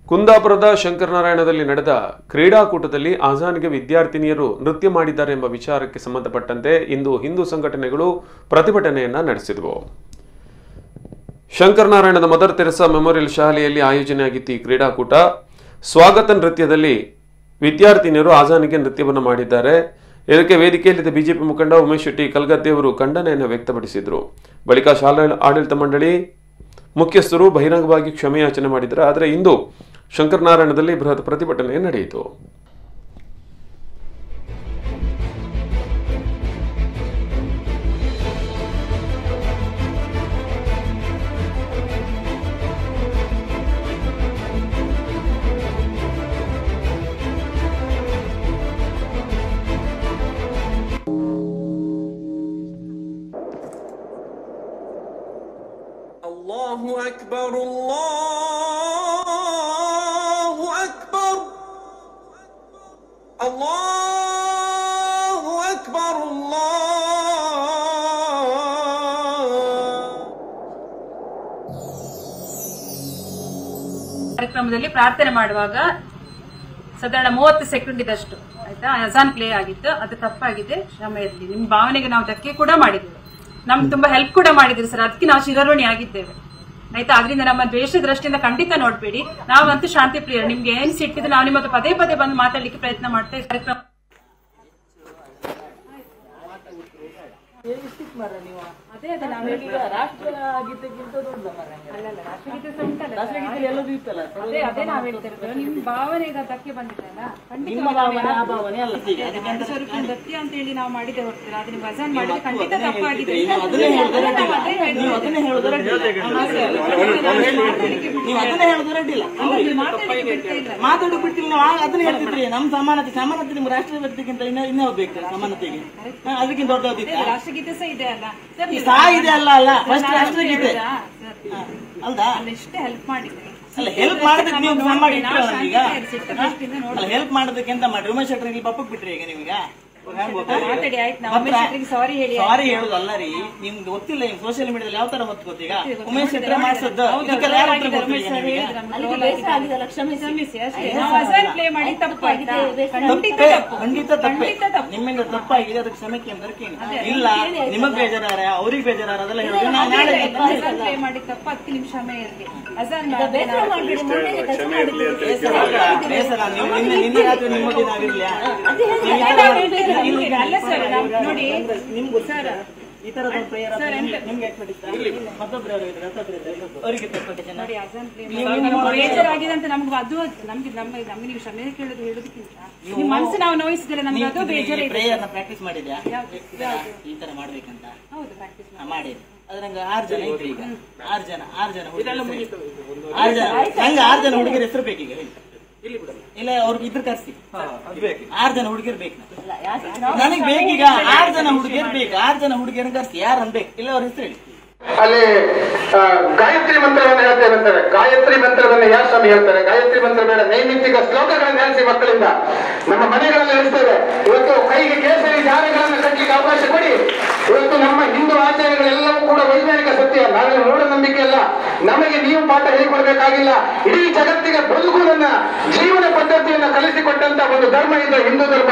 ಕುಂದಾಪುರದ ಶಂಕರನಾರಾಯಣದಲ್ಲಿ ನಡೆದ ಕ್ರೀಡಾಕೂಟದಲ್ಲಿ ಆಜಾನ್ಗೆ ವಿದ್ಯಾರ್ಥಿನಿಯರು ನೃತ್ಯ ಮಾಡಿದ್ದಾರೆ ಎಂಬ ವಿಚಾರಕ್ಕೆ ಸಂಬಂಧಪಟ್ಟಂತೆ ಇಂದು ಹಿಂದೂ ಸಂಘಟನೆಗಳು ಪ್ರತಿಭಟನೆಯನ್ನ ನಡೆಸಿದವು ಶಂಕರನಾರಾಯಣದ ಮದರ್ ತೆರೆಸಾ ಮೆಮೋರಿಯಲ್ ಶಾಲೆಯಲ್ಲಿ ಆಯೋಜನೆಯಾಗಿತ್ತು ಈ ಕ್ರೀಡಾಕೂಟ ಸ್ವಾಗತ ನೃತ್ಯದಲ್ಲಿ ವಿದ್ಯಾರ್ಥಿನಿಯರು ಆಜಾನಿಗೆ ನೃತ್ಯವನ್ನು ಮಾಡಿದ್ದಾರೆ ಇದಕ್ಕೆ ವೇದಿಕೆಯಲ್ಲಿದ್ದ ಬಿಜೆಪಿ ಮುಖಂಡ ಉಮೇಶ್ ಶೆಟ್ಟಿ ಕಲ್ಗದ್ದೆ ಅವರು ಖಂಡನೆಯನ್ನು ವ್ಯಕ್ತಪಡಿಸಿದರು ಬಳಿಕ ಶಾಲಾ ಆಡಳಿತ ಮಂಡಳಿ ಮುಖ್ಯಸ್ಥರು ಬಹಿರಂಗವಾಗಿ ಕ್ಷಮೆಯಾಚನೆ ಮಾಡಿದ್ದಾರೆ ಆದರೆ ಇಂದು ಶಂಕರನಾರಾಯಣದಲ್ಲಿ ಬೃಹತ್ ಪ್ರತಿಭಟನೆ ನಡೆಯಿತು الله أكبر الله أكبر الله أكبر الله ಕಾರ್ಯಕ್ರಮದಲ್ಲಿ ಪ್ರಾರ್ಥನೆ ಮಾಡುವಾಗ ಸಾಧಾರಣ ಮೂವತ್ತು ಸೆಕೆಂಡ್ ಇದಷ್ಟು ಆಯ್ತಾ ಅಜಾನ್ ಪ್ಲೇ ಆಗಿತ್ತು ಅದು ತಪ್ಪಾಗಿದೆ ಕ್ಷಮೆ ಇರಲಿ ನಿಮ್ಮ ಭಾವನೆಗೆ ನಾವು ಧಕ್ಕೆ ಕೂಡ ಮಾಡಿದ್ದೇವೆ ನಮ್ಗೆ ತುಂಬಾ ಹೆಲ್ಪ್ ಕೂಡ ಮಾಡಿದ್ದೀರಿ ಸರ್ ಅದಕ್ಕೆ ನಾವು ಶಿರೋಋಣಿ ಆಗಿದ್ದೇವೆ ಆಯ್ತಾ ಅದರಿಂದ ನಮ್ಮ ದ್ವೇಷ ದೃಷ್ಟಿಯಿಂದ ಖಂಡಿತ ನೋಡ್ಬೇಡಿ ನಾವಂತೂ ಶಾಂತಿ ಪ್ರಿಯರು ನಿಮ್ಗೆ ಏನ್ ಸಿಟ್ಟಿದ್ರೆ ನಾವು ನಿಮ್ಮ ಹತ್ರ ಪದೇ ಪದೇ ಬಂದು ಮಾತಾಡ್ಲಿಕ್ಕೆ ಪ್ರಯತ್ನ ಮಾಡ್ತಾ ಇದ್ದೀವಿ. ಕಾರ್ಯಕ್ರಮ ಅದೇ ಅದೇ ನಾವು ಅಲ್ಲಲ್ಲ ರಾಷ್ಟ್ರಗೀತೆ ಸಹ ಉಂಟಲ್ಲ ಸರ್. ಅದೇ ಅದೇ ನಾವ್ ಹೇಳ್ತಿರೋದು ನಿಮ್ ಭಾವನೆಗೆ ಧಕ್ಕೆ ಬಂದಿದ್ದಲ್ಲ ಖಂಡಿತ ಸ್ವರೂಪ ನೃತ್ಯ ಅಂತ ಹೇಳಿ ನಾವು ಮಾಡಿದೆ ಹೊರತು ಅದು ನೀವು ವಜನ್ ಮಾಡಿದ್ರೆ ಖಂಡಿತ ತಪ್ಪಾಗಿದೆ ನೀವು ಅದನ್ನೇ ಹೇಳಿದ್ರೆ ನಾವು ಅದೇ ಹೇಳ್ತಿರೋದು. ನೀವು ಅದನ್ನೇ ಹೇಳಿದ್ರೆ ಅಡ್ಡಿಲ್ಲ. ನೀವು ಅದನ್ನೇ ಹೇಳಿದ್ರೆ ಅಡ್ಡಿಲ್ಲ ಹೌದು, ಮಾತಾಡ್ಲಿಕ್ಕೆ ಬಿಡ್ತಾ ಇಲ್ಲ. ಮಾತಾಡೋ ಬಿಟ್ಟಿಲ್ಲ ನಾವು ಆ- ಅದನ್ನ ಹೇಳ್ತಿದ್ರಿ ನಮ್ ಸಮಾನತೆ ಸಮಾನತೆ ನಿಮ್ಮ ರಾಷ್ಟ್ರೀಯ ವ್ಯಕ್ತಿಗಿಂತ ಇನ್ನ ಇನ್ನೇ ಹೋಗ್ಬೇಕು ಸಮಾನತೆಗೆ ಹಾ, ಅದಕ್ಕಿಂತ ದೊಡ್ಡದಿತ್ತ ಅದೇ ರಾಷ್ಟ್ರಗೀತೆ ಸಹ ಇದೆ ಅಲ್ಲ ಸರ್ ನೀವು- ಸಾ ಇದೆ ಅಲ್ಲ ಅಲ್ಲ ಫಸ್ಟ್ ರಾಷ್ಟ್ರಗೀತೆ ಹೌದಾ? ಸರ್, ಹಾ, ಅಲ್ದಾ ಅಲ್ಲಿ ಇಷ್ಟೇ ಹೆಲ್ಪ್ ಮಾಡಿದ್ರಿ ಅಲ್ಲ ಹೆಲ್ಪ್ ಮಾಡೋದಕ್ಕೆ ನೀವು ನಮ್ಮ ಮಾಡಿ ನಾವು ಇಟ್ರಲ್ಲ ಈಗ ಶಾಂತಿ ಇರಿಸಿಟ್ಟು ದೃಷ್ಟಿಯಿಂದ ನೋಡಿ ಅಲ್ಲ ಹೆಲ್ಪ್ ಮಾಡೋದಕ್ಕೆ ಎಂತ ಮಾಡಿ ಉಮೇಶ್ ಶೆಟ್ಟಿ ಇಲ್ಲಿ ಪಪ್ಪಕ್ ಬಿಟ್ರಿ ಈಗ ನೀವೀಗ ಮಾತಾಡಿ ಆಯ್ತು ನಾವು ಉಮೇಶ್ ಶೆಟ್ಟಿಗೆ ಸಾರಿ ಹೇಳಿ ಸಾರಿ ಹೇಳುದಲ್ಲ ರೀ ನಿಮ್ಗೆ ಗೊತ್ತಿಲ್ಲ ಈಗ ಸೋಷಿಯಲ್ ಮೀಡಿಯಾದಲ್ಲಿ ಯಾವ ತರ ಹೊತ್ತು ಗೊತ್ತೀಗ ಉಮೇಶ್ ಶೆಟ್ಟಿ ಮಾಡಿಸದ್ದು ಹೌದು, ಇದಕ್ಕೆಲ್ಲ ಯಾರು ಉತ್ತರ ಉಮೇಶ್ ಕೊಡ್ತೀರಿ ಸರ್ ನೀವೀಗ? ಹೇಳಿದ್ರು, ನಮ್ಗೆ troll ಆಗಿದ್ದಾರೆ. ಕ್ಷಮಿಸಿ ಅಷ್ಟೇ. ನಾವು ಅಜಾನ್ play ಮಾಡಿ ತಪ್ಪಾಯ್ತಾ? ಖಂಡಿತ ತಪ್ಪೇ, ತಪ್ಪು. ಖಂಡಿತ ತಪ್ಪೇ ಖಂಡಿತ ತಪ್ಪು. ನಿಮ್ಮಿಂದ ತಪ್ಪಾಗಿದೆ ಅದಕ್ಕೆ ಕ್ಷಮೆ ಕೇಂದ್ರಕ್ಕೆ ಇಲ್ಲ ನಿಮಗ್ ಬೇಜಾರ ಅವ್ರಿಗೆ ಬೇಜಾರ ಅದೆಲ್ಲ ಹೇಳಿದ್ರೆ ನಾವು ನಾಳೆ ಅಜಾನ್ play ಮಾಡಿ ತಪ್ಪು ಅದಕ್ಕೆ ನಿಮ್ ಕ್ಷಮೆ ಇರಲಿ ಅಜಾನ್ ಮಾಡಿದ್ರೆ ನಾವು- ಬೇಸರ, ಬೇಸರ ನೀವು ನಿನ್ನೆ ನಿನ್ನೆ ರಾತ್ರಿ ನಿಮಗೆ ನಾವಿರ್ಲಿಯಾ ನಿಮ್ಗೆ ಅಲ್ಲ ಸರ್ ನಾವು ನೋಡಿ ನಿಮ್ಗೂ ಸರ್ ಈ ತರದ ಪ್ರೇಯರ್ ನಿಮ್ಗೆ ಯಾಕೆ ಬಿಟ್ಟಿತ್ತ ಮತ್ತೊಬ್ರು ಯಾರು ಇದ್ರು ಹತ್ತತ್ರ ಇದ್ರು. ಅವರಿಗೆ ತಪ್ಪಾಗಿದೆ ನೋಡಿ ಅಜಾನ್ play ಮಾಡುವಾಗ ಬೇಜಾರಾಗಿದೆ ಅಂತ ನಮ್ಗೆ ಅದು ನಮ್ಗೆ ನಮ್ಮ ನಮ್ಗೆ ನೀವು ಕ್ಷಮೆ ಕೇಳೋದು ಹೇಳೋದಕ್ಕಿಂತ ನಿಮ್ಮ ಮನಸ್ಸು ನಾವು ನೋಯಿಸಿದ್ರೆ ನಮ್ಗೆ ಅದು ಬೇಜಾರ ಇದೆ ಪ್ರೇಯರ್ ನ ಪ್ರಾಕ್ಟೀಸ್ ಮಾಡಿದ್ಯಾ ಈ ತರ ಮಾಡ್ಬೇಕಂತ ಹೌದು ಪ್ರಾಕ್ಟೀಸ್ ಹಾ, ಮಾಡಿದ್ವಿ ಅದ್ರಂಗ ಆರ್ ಜನ ಇದ್ರಿ ಈಗ ಆರ್ ಜನ ಆರ್ ಜನ ಹುಡುಗರ ಹೆಸರು. ಆರ್ ಜನ ನಂಗೆ ಆರ್ ಜನ ಹುಡುಗರ ಹೆಸರು ಬೇಕೀಗ ಹೇಳಿ. ಇಲ್ಲ ಅವ್ರಿಗೆ ಇದ್ರ ಕರ್ಸಿ ಆರ್ ಜನ ಹುಡುಗಿರ್ ಬೇಕು ನನಗೆ ಬೇಕೀಗ ಆರ್ ಜನ ಹುಡುಗಿಯರ್ ಬೇಕು ಆರ್ ಜನ ಹುಡುಗಿಯರ್ ಕರ್ಸಿ ಯಾರು ಅನ್ಬೇಕು ಇಲ್ಲ ಅವ್ರ ಹೆಸರು ಹೇಳಿ ಅಲ್ಲಿ ಆ, ಗಾಯತ್ರಿ ಮಂತ್ರವನ್ನು ಹೇಳ್ತೇವೆ ಅಂತಾರೆ ಗಾಯತ್ರಿ ಮಂತ್ರವನ್ನು ಯಾರು ಸ್ವಾಮಿ ಹೇಳ್ತಾರೆ ಗಾಯತ್ರಿ ಮಂತ್ರ ಬೇಡ ನೈಮಿತ್ತಿಕ ಶ್ಲೋಕಗಳನ್ನು ಹೇಳಿಸಿ ಮಕ್ಕಳಿಂದ ನಮ್ಮ ಮನೆಗಳಲ್ಲಿ ಹೇಳ್ತೇವೆ ಇವತ್ತು ಕೈಗೆ ಕೇಸರಿ ಜಾರಿಗಳನ್ನು ಕಟ್ಟಲಿಕ್ಕೆ ಅವಕಾಶ ಕೊಡಿ ಇವತ್ತು ನಮ್ಮ ಹಿಂದೂ ಆಚಾರಗಳೆಲ್ಲವೂ ಕೂಡ ವೈಜ್ಞಾನಿಕ ಸತ್ಯ ನಾವೇನು ಮೂಢನಂಬಿಕೆ ಅಲ್ಲ ನಮಗೆ ನೀವು ಪಾಠ ಹೇಳಿಕೊಡ್ಬೇಕಾಗಿಲ್ಲ ಇಡೀ ಜಗತ್ತಿಗೆ ಬದುಕುವುದನ್ನ ಜೀವನ ಪದ್ಧತಿಯನ್ನ ಕಲಿಸಿಕೊಟ್ಟಂತ ಒಂದು ಧರ್ಮ ಇದೆ ಹಿಂದೂ ಧರ್ಮ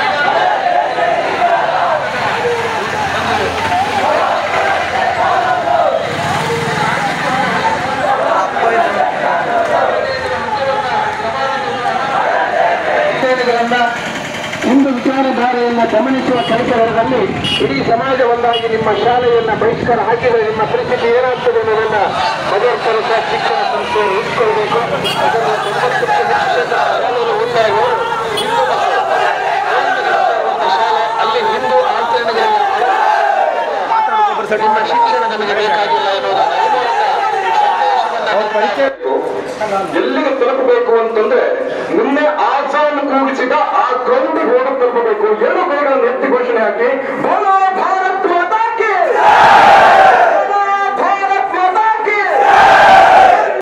ವಿಚಾರಗಳನ್ನ ಹಿಂದೂ ವಿಚಾರಧಾರೆಯನ್ನ ಗಮನಿಸುವ ಕೆಲಸಗಳಲ್ಲಿ ಇಡೀ ಸಮಾಜ ಒಂದಾಗಿ ನಿಮ್ಮ ಶಾಲೆಯನ್ನ ಬಹಿಷ್ಕಾರ ಹಾಕಿದರೆ ನಿಮ್ಮ ಪರಿಸ್ಥಿತಿ ಏನಾಗ್ತದೆ ಅನ್ನೋದನ್ನ ಮದರ್ ತೆರೆಸಾ ಶಿಕ್ಷಣ ಸಂಸ್ಥೆ ಉಳಿಸ್ಕೊಳ್ಬೇಕು ಅದನ್ನ ತೊಂಬತ್ತು ಪ್ರತಿಶತ ಶಾಲೆಗಳು ಒಂದಾಗಿ ಹಿಂದೂ ಮಕ್ಕಳು ಒಂದು ಶಾಲೆ ಅಲ್ಲಿ ಹಿಂದೂ ಆಚರಣೆಗಳನ್ನು ನಿಮ್ಮ ಶಿಕ್ಷಣ ನಮಗೆ ಬೇಕಾಗಿಲ್ಲ ಎನ್ನುವುದನ್ನು ಈ ಮೂಲಕ ಸಂದೇಶವನ್ನ ಪರಿಚಯ ಎಲ್ಲಿಗೆ ತಲುಪಬೇಕು ಅಂತಂದ್ರೆ ನಿನ್ನೆ ಆಸಾನ್ ಕೂಡಿಸಿದ ಆ ಗ್ರೌಂಡ್ ರೋಡ್ ತಲುಪಬೇಕು ಎರಡು ಗೋಡನ್ನು ಎತ್ತಿ ಘೋಷಣೆ ಹಾಕಿ